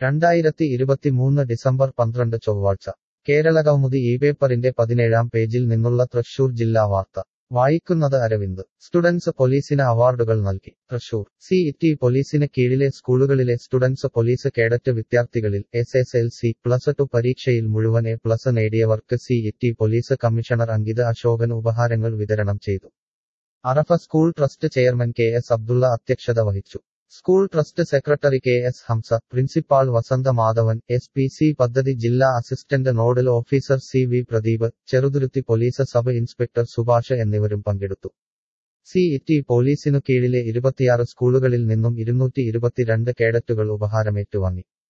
രണ്ടായിരത്തി ഇരുപത്തിമൂന്ന് ഡിസംബർ പന്ത്രണ്ട് ചൊവ്വാഴ്ച കേരളകൗമുദി ഈ പേപ്പറിന്റെ പതിനേഴാം പേജിൽ നിന്നുള്ള തൃശൂർ ജില്ലാ വാർത്ത വായിക്കുന്നത് അരവിന്ദ് സ്റ്റുഡൻസ് പോലീസിന് അവാർഡുകൾ നൽകി തൃശൂർ സി ടി പോലീസിന് കീഴിലെ സ്കൂളുകളിലെ സ്റ്റുഡൻസ് പോലീസ് കേഡറ്റ് വിദ്യാർത്ഥികളിൽ S S L C plus two പരീക്ഷയിൽ മുഴുവൻ എ പ്ലസ് നേടിയവർക്ക് C T police commissioner Ankit Asokan ഉപഹാരങ്ങൾ വിതരണം ചെയ്തു Arafa school trust chairman K S Abdulla അധ്യക്ഷത വഹിച്ചു school trust secretary K S Hamsa principal Vasantha Madhavan S P C പദ്ധതി ജില്ലാ assistant nodal officer C V Pradeep Cheruthuruthy police sub inspector Subhash എന്നിവരും പങ്കെടുത്തു സി ടി പോലീസിനു കീഴിലെ ഇരുപത്തിയാറ് സ്കൂളുകളിൽ നിന്നും ഇരുന്നൂറ്റി ഇരുപത്തിരണ്ട് കേഡറ്റുകൾ ഉപഹാരമേറ്റുവാങ്ങി